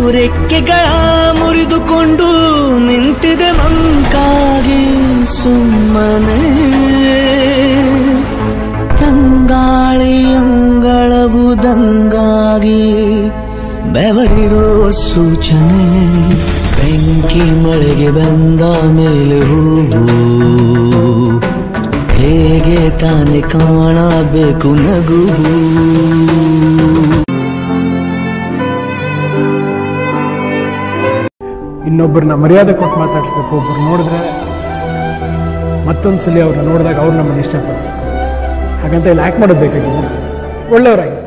ರೆಕ್ಕೆಗಳ ಮುರಿದುಕೊಂಡು ನಿಂತಿದೆ ಮಂಕಾಗಿ ಸುಮ್ಮನೆ ತಂಗಾಳಿ ಅಂಗಳವುದಂಗಾಗಿ ಬೆವರಿರೋ ಸೂಚನೆ ಬೆಂಕಿ ಮಳೆಗೆ ಬಂದ ಮೇಲೆ ಹೂವು ಹೇಗೆ ತಾನೆ ಕಾಣಬೇಕು ನಗುವು ಇನ್ನೊಬ್ಬರನ್ನ ಮರ್ಯಾದೆ ಕೊಟ್ಟು ಮಾತಾಡಿಸ್ಬೇಕು ಒಬ್ಬರು ನೋಡಿದ್ರೆ ಮತ್ತೊಂದು ಸಲ ಅವ್ರನ್ನ ನೋಡಿದಾಗ ಅವ್ರು ನಮ್ಮನ್ನು ಇಷ್ಟಪಡಬೇಕು ಹಾಗಂತ ಇಲ್ಲಿ ಆ್ಯಕ್ಟ್ ಮಾಡೋದು ಬೇಕಾಗಿಲ್ಲ ಒಳ್ಳೆಯವರಾಗಿ